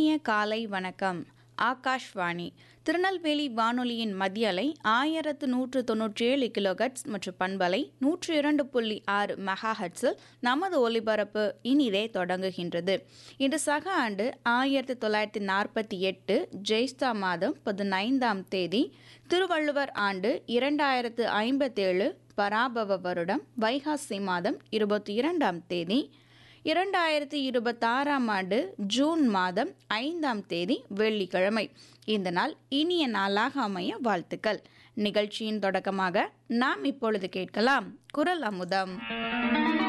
இனிய காலை வணக்கம் ஆகாஷ்வாணி திருநெல்வேலி வானொலியின் மத்திய அலை ஆயிரத்து நூற்று தொன்னூற்றி ஏழு கிலோகட்ஸ் மற்றும் பண்பலை நூற்று இரண்டு புள்ளி ஆறு மெகா ஹட்ஸில் நமது ஒலிபரப்பு இனிதே தொடங்குகின்றது இன்று சக ஆண்டு ஆயிரத்தி தொள்ளாயிரத்தி நாற்பத்தி எட்டு ஜெய்ஸ்தா மாதம் பதினைந்தாம் தேதி திருவள்ளுவர் ஆண்டு இரண்டாயிரத்து ஐம்பத்தேழு பராபவ வருடம் வைகாசி மாதம் இருபத்தி இரண்டாம் தேதி இரண்டாயிரத்தி இருபத்தாறாம் ஆண்டு ஜூன் மாதம் ஐந்தாம் தேதி வெள்ளிக்கிழமை இந்த நாள் இனிய நாளாக அமைய வாழ்த்துக்கள் நிகழ்ச்சியின் தொடக்கமாக நாம் இப்பொழுது கேட்கலாம் குரல் அமுதம்